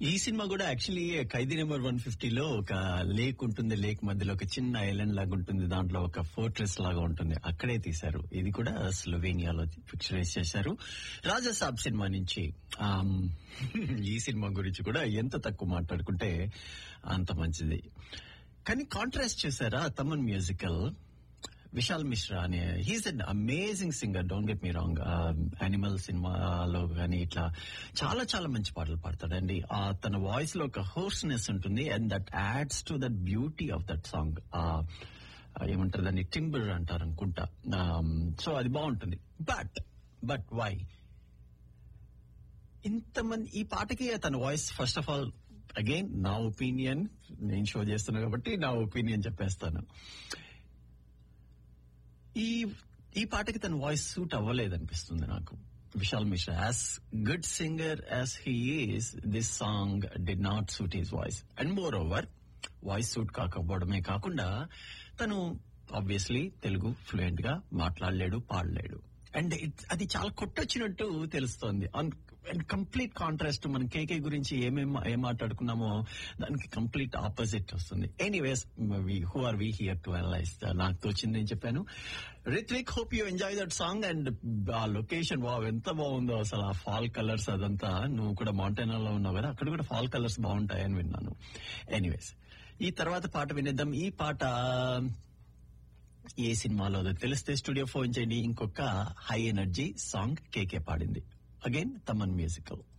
ఈ సినిమా కూడా యాక్చువల్లీ ఖైదీ number one ఫిఫ్టీలో ఒక లేక్ ఉంటుంది లేక్ మధ్యలో ఒక చిన్న ఐలాండ్ లాగా ఉంటుంది దాంట్లో ఒక ఫోర్ట్రెస్ లాగా ఉంటుంది అక్కడే తీశారు ఇది కూడా స్లోవేనియాలో పిక్చరైజ్ చేశారు రాజాసాబ్ సినిమా నుంచి ఆమ్, ఈ సినిమా గురించి కూడా ఎంత తక్కువ మాట్లాడుకుంటే అంత మంచిది కానీ కాంట్రాస్ట్ చేశారా తమన్ మ్యూజికల్ విశాల్ మిశ్రా అనే he's an amazing singer don't get me wrong animal సినిమాలో కానీ ఇట్లా చాలా చాలా మంచి పాటలు పాడతాడండి ఆ తన వాయిస్ లో ఒక హోర్స్నెస్ ఉంటుంది and that adds to that beauty of that song ఏమంటారు దాన్ని టింబర్ అంటారు అనుకుంటా సో అది బాగుంటుంది బట్ బట్ వై ఇంతమంది ఈ పాటకి తన voice first of all again నా ఒపీనియన్ నేను షో చేస్తున్నా కాబట్టి నా ఒపీనియన్ చెప్పేస్తాను ఈ ఈ పాటకి తన వాయిస్ సూట్ అవ్వలేదు అనిపిస్తుంది నాకు Vishal Mishra as good singer as he is this song did not suit his voice and moreover voice suit కాకపోవడమే కాకుండా తను ఆబ్వియస్లీ తెలుగు ఫ్లూయెంట్ గా మాట్లాడలేడు పాడలేడు అండ్ అది చాలా కొట్టొచ్చినట్టు తెలుస్తోంది అండ్ కంప్లీట్ కాంట్రాస్ట్ మనం కేకే గురించి ఏమేం ఏం మాట్లాడుకున్నామో దానికి కంప్లీట్ ఆపోజిట్ వస్తుంది anyways who are we here to analyse నాకు తోచింది నేను చెప్పాను Ritvik hope you enjoy that song and ఆ లొకేషన్ వా ఎంత బాగుందో అసలు ఆ ఫాల్ కలర్స్ అదంతా నువ్వు కూడా మౌంటైనాలో ఉన్నావు కదా అక్కడ కూడా ఫాల్ కలర్స్ బాగుంటాయని విన్నాను ఎనీవేస్ ఈ తర్వాత పాట వినేద్దాం ఈ పాట ఏ సినిమాలో తెలిస్తే స్టూడియో ఫోన్ చేయండి ఇంకొక హై ఎనర్జీ సాంగ్ కేకే పాడింది అగైన్ తమన్ మ్యూజికల్